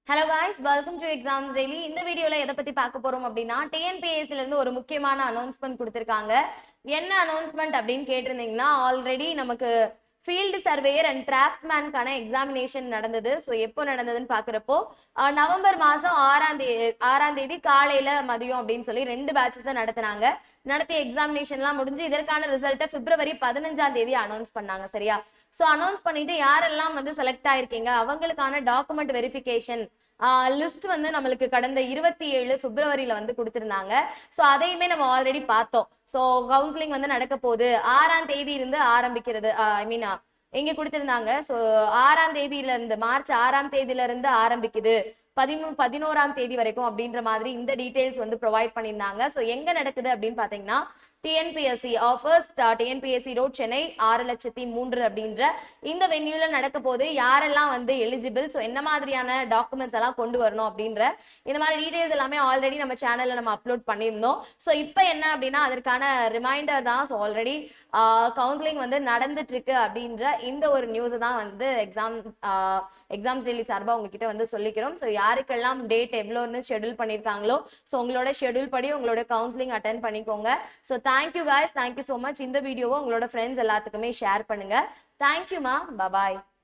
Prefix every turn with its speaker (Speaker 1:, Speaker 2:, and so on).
Speaker 1: hello guys welcome to exams daily இந்த வீடியோல எதை பத்தி பார்க்க போறோம் அப்படின்னா டிஎன்பிஎஸ்ல இருந்து ஒரு முக்கியமான அனௌன்ஸ்மெண்ட் கொடுத்திருக்காங்க என்ன அனௌன்ஸ்மெண்ட் அப்படின்னு கேட்டிருந்தீங்கன்னா ஆல்ரெடி நமக்கு ஃபீல்டு சர்வேயர் அண்ட் டிராஃப்ட்மேனுக்கான எக்ஸாமினேஷன் நடந்தது ஸோ எப்போ நடந்ததுன்னு பார்க்குறப்போ நவம்பர் மாதம் ஆறாம் தேதி ஆறாம் தேதி காலையில் மதியம் அப்படின்னு சொல்லி ரெண்டு பேட்சஸ் தான் நடத்துனாங்க நடத்திய எக்ஸாமினேஷன்லாம் முடிஞ்சு இதற்கான ரிசல்ட்டை பிப்ரவரி பதினஞ்சாம் தேதி அனௌன்ஸ் பண்ணாங்க சரியா ஸோ அனௌன்ஸ் பண்ணிட்டு யாரெல்லாம் வந்து செலக்ட் ஆயிருக்கீங்க அவங்களுக்கான டாக்குமெண்ட் வெரிஃபிகேஷன் லிஸ்ட் வந்து நம்மளுக்கு கடந்த இருபத்தி ஏழு பிப்ரவரியில வந்து கொடுத்திருந்தாங்க ஸோ அதையுமே நம்ம ஆல்ரெடி பார்த்தோம் ஸோ கவுன்சிலிங் வந்து நடக்க போகுது ஆறாம் தேதி இருந்து ஆரம்பிக்கிறது ஐ மீன் எங்க கொடுத்திருந்தாங்க ஸோ ஆறாம் தேதியில இருந்து மார்ச் ஆறாம் தேதியில இருந்து ஆரம்பிக்குது பதிமூ பதினோராம் தேதி வரைக்கும் அப்படின்ற மாதிரி இந்த டீடைல்ஸ் வந்து ப்ரொவைட் பண்ணியிருந்தாங்க ஸோ எங்க நடக்குது அப்படின்னு பாத்தீங்கன்னா TNPSC offers TNPSC road Chennai ஆறு லட்சத்தி மூன்று அப்படின்ற இந்த வென்யூல நடக்க போது யாரெல்லாம் வந்து எலிஜிபிள் ஸோ என்ன மாதிரியான டாக்குமெண்ட்ஸ் எல்லாம் கொண்டு வரணும் அப்படின்ற இந்த மாதிரி டீடைல்ஸ் எல்லாமே ஆல்ரெடி நம்ம சேனல்ல நம்ம அப்லோட் பண்ணியிருந்தோம் ஸோ இப்போ என்ன அப்படின்னா அதற்கான ரிமைண்டர் தான் ஸோ ஆல்ரெடி கவுன்சிலிங் வந்து நடந்துட்டு இருக்கு அப்படின்ற இந்த ஒரு நியூஸை தான் வந்து எக்ஸாம் எக்ஸாம்ஸ் டெய்லி சார்பாக உங்ககிட்ட வந்து சொல்லிக்கிறோம் ஸோ யாருக்கெல்லாம் டேட் எவ்வளோன்னு ஷெடியூல் பண்ணியிருக்காங்களோ ஸோ உங்களோட ஷெடியூல் படி உங்களோட கவுன்சிலிங் அட்டன் பண்ணிக்கோங்க so thank you guys thank you so much இந்த வீடியோவை உங்களோட ஃப்ரெண்ட்ஸ் எல்லாத்துக்குமே ஷேர் பண்ணுங்க தேங்க்யூமா பபாய்